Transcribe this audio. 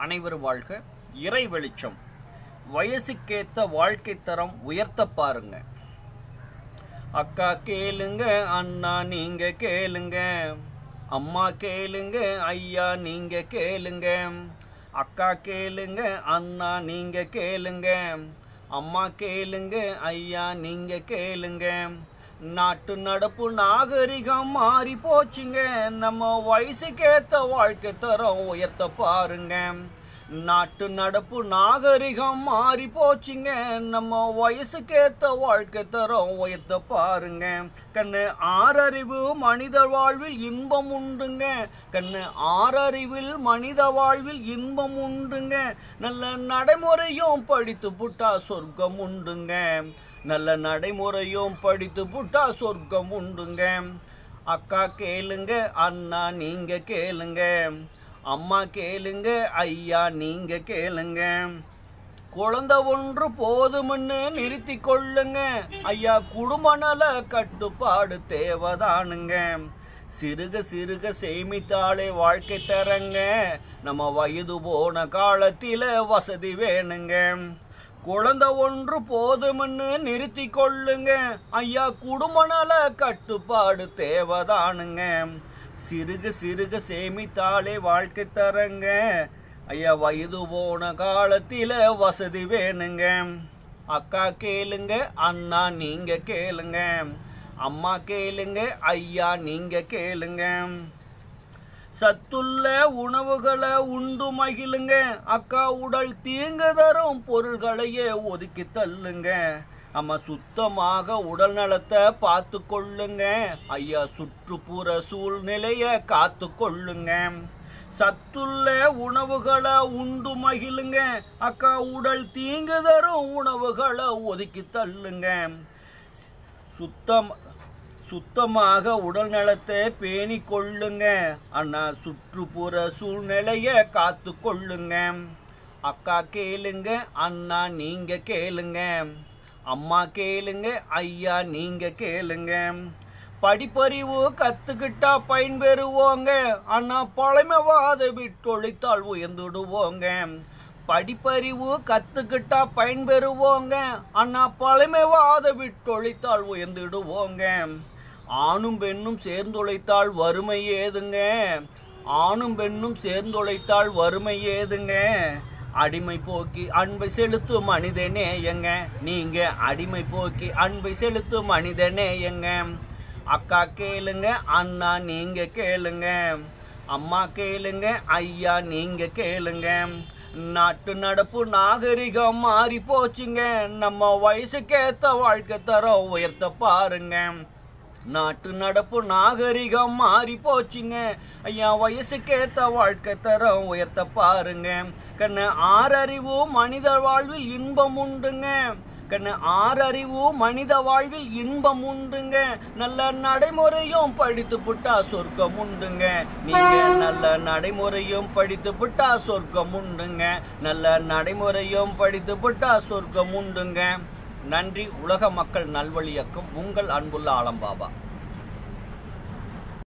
அனைவரும் வாழ்க இறை வெளிச்சம் வயசுக்கேத்த வாழ்க்கை தரம் உயர்த்த பாருங்க அக்கா கேளுங்க அண்ணா நீங்க கேளுங்க அம்மா கேளுங்க ஐயா நீங்க கேளுங்க அக்கா கேளுங்க அண்ணா நீங்க கேளுங்க அம்மா கேளுங்க ஐயா நீங்க கேளுங்க நாட்டு நடப்பு நாகரிகம் மாறி போச்சுங்க நம்ம வயசுக்கேத்த வாழ்க்கை தரம் உயர்த்த பாருங்க நாட்டு நடப்பு நாகரிகம் மாறி போச்சுங்க நம்ம வயசுக்கேத்த வாழ்க்கை தரம் உயர்த்த பாருங்க கண்ணு ஆறறிவு மனித வாழ்வில் இன்பம் உண்டுங்க கண்ணு ஆறறிவில் மனித வாழ்வில் இன்பம் உண்டுங்க நல்ல நடைமுறையும் படித்து புட்டா சொர்க்கம் உண்டுங்க நல்ல நடைமுறையும் படித்து புட்டா சொர்க்கம் உண்டுங்க அக்கா கேளுங்க அண்ணா நீங்க கேளுங்க அம்மா கேளுங்க ஐயா நீங்க கேளுங்க குழந்தை ஒன்று போதும்னு நிறுத்தி கொள்ளுங்க ஐயா குடும்ப நல கட்டுப்பாடு தேவைதானுங்க சிறுக சிறுக சேமித்தாலே வாழ்க்கை தரங்க நம்ம வயது போன காலத்தில வசதி வேணுங்க குழந்தை ஒன்று போதும்னு நிறுத்தி கொள்ளுங்க ஐயா குடும்ப நல கட்டுப்பாடு தேவைதானுங்க சிறுக சிறுக சேமித்தாலே வாழ்க்கை தரங்க ஐயா வயது போன காலத்தில வசதி வேணுங்க அக்கா கேளுங்க அண்ணா நீங்க கேளுங்க அம்மா கேளுங்க ஐயா நீங்க கேளுங்க சத்துள்ள உணவுகளை உண்டு மகிழுங்க அக்கா உடல் தீங்கு தரும் பொருள்களையே ஒதுக்கி தள்ளுங்க அம்மா சுத்தமாக உடல் நலத்தை பார்த்து கொள்ளுங்க ஐயா சுற்றுப்புற சூழ்நிலைய காத்து கொள்ளுங்க சத்துள்ள உணவுகளை உண்டு மகிழுங்க அக்கா உடல் தீங்கு தரும் உணவுகளை ஒதுக்கி தள்ளுங்க சுத்தம் சுத்தமாக உடல் நலத்தை பேணி கொள்ளுங்க அண்ணா சுற்றுப்புற சூழ்நிலைய காத்து கொள்ளுங்க அக்கா கேளுங்க அண்ணா நீங்க கேளுங்க அம்மா கேளுங்க ஐயா நீங்க கேளுங்க படிப்பறிவு கத்துக்கிட்டா பயன்பெறுவோங்க அண்ணா பழமைவாத விட்டொழித்தால் உயர்ந்துடுவோங்க படிப்பறிவு கத்துக்கிட்டா பயன்பெறுவோங்க அண்ணா பழமைவாத விட்டொழித்தால் உயர்ந்துடுவோங்க ஆணும் பெண்ணும் சேர்ந்துழைத்தால் வறுமை ஏதுங்க ஆணும் பெண்ணும் சேர்ந்துழைத்தால் வறுமை ஏதுங்க அடிமை போக்கி அன்பை செலுத்தும் மனிதனேயங்க நீங்க அடிமை போக்கி அன்பை செலுத்தும் மனிதனேயங்க அக்கா கேளுங்க அண்ணா நீங்க கேளுங்க அம்மா கேளுங்க ஐயா நீங்க கேளுங்க நாட்டு நடப்பு நாகரிகம் மாறி போச்சுங்க நம்ம வயசுக்கேத்த வாழ்க்கை தரம் உயர்த்த பாருங்க நாட்டு நடப்பு நாகரிகம் மாறி போச்சுங்க ஐயா வயசுக்கேத்த வாழ்க்கை தரம் உயர்த்த பாருங்க கண்ணு ஆறறிவு மனித வாழ்வில் இன்பம் உண்டுங்க கண்ணு ஆறறிவு மனித வாழ்வில் இன்பம் உண்டுங்க நல்ல நடைமுறையும் படித்து புட்டா சொர்க்கம் உண்டுங்க நீங்க நல்ல நடைமுறையும் படித்து புட்டா சொர்க்கம் உண்டுங்க நல்ல நடைமுறையும் படித்து புட்டா சொர்க்கம் உண்டுங்க நன்றி உலக மக்கள் நல்வழியக்கம் உங்கள் அன்புள்ள ஆலம்பாபா